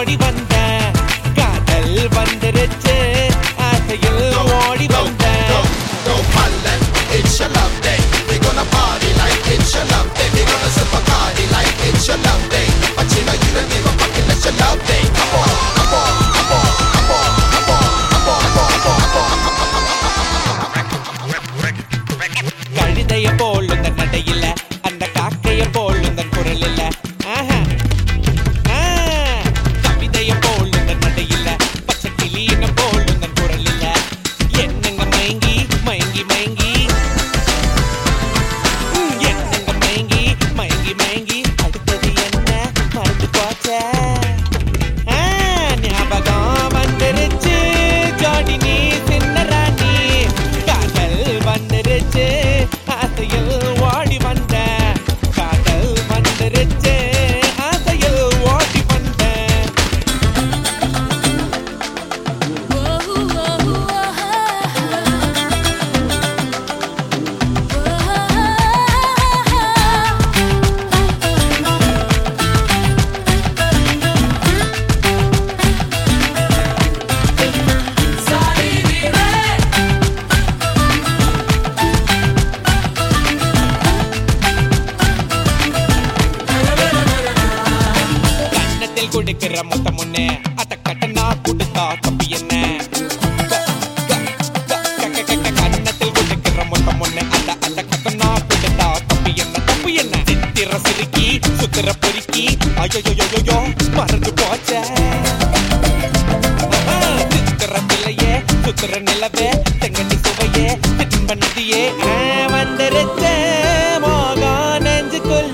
ஓடி வந்தேன் காதல் வந்துருச்சு ஆசையில் ஓடி வந்தேன் Go, go, Holland, it's your love day. We're gonna party like it's your love day. We're gonna sip a party like it's your love day. But you know you don't give a fuck unless your love day. Come on, come on, come on, come on, come on, come on, come on, come on. கழுதைய போலும் தன் நடையில அந்த காக்கைய போலும் தன் குரல் இல்ல ஆஹா. ஆ. கவிதைய போலும் தன் நடையில பச்சை கிளியின போலும் தன் குரல் இல்ல என்னங்க மயங்கி மயங்கி மயங்கி ம், என்னங்க மயங்கி மயங்கி மயங்கி அடுத்தது என்ன மறந்து போச்சே ஆ, ஞாபகம் வந்துருச்சு ஜோடி நீ சின்ன ராணி காதல் வந்துருச்சு ஆசையில் ஓடி வந்த காதல் வந்துருச்சு ஆசையில் ஓடி வந்தேன் கன்னத்தில் கொடுக்கிற மொத்தம் ஒண்ணு அத கட்டனா கொடுத்தா தப்பி என்ன க- க- க- க- க- க- கன்னத்தில் கொடுக்கிற மொத்தம் ஒண்ணு அத அத கட்டனா கொடுத்தா தப்பி என்ன தப்பு என்ன சித்திர சிறுக்கி சுத்திர பொறுக்கி ஐயோ மறந்து போச்சே ஆஹா, சித்திர பிள்ளையே சுத்திர நிலவே தெங்கண்ணி சுவையே தின்ப நதியே ஆ, வந்துருச்சே மோகம் நெஞ்சுக்குள்ள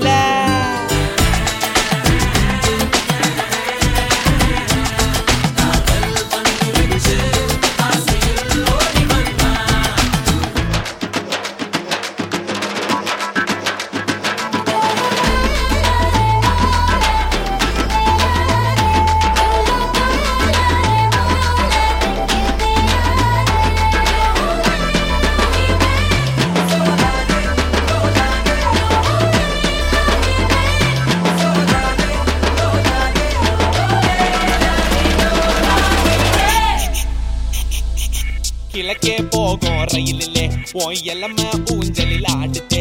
கிழக்கே போகும் ரயிலிலே உன் எல்லாம ஊஞ்சலில் ஆடுதே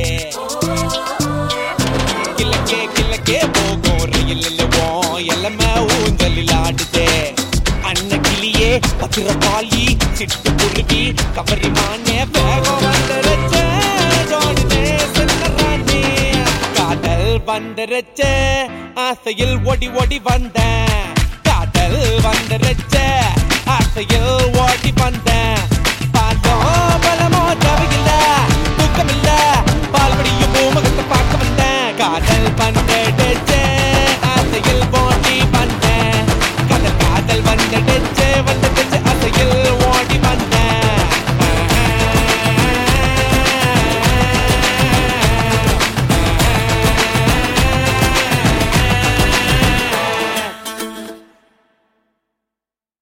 கிழக்கே கிழக்கே போகும் ரயிலில் உன் எல்லாம ஊஞ்சலில் ஆடுதே அன்ன கிளியே பத்திரபாளி சிட்டு குருவி கவரி மானே வேகம் வந்துருச்சே ஜோடினே சின்னராணி காதல் வந்துருச்சே ஆசையில் ஓடி ஓடி வந்தேன் காதல் வந்துருச்சே ஆசையில் ஓடி வந்தேன் பாதம் பலமோ தேவையில்லை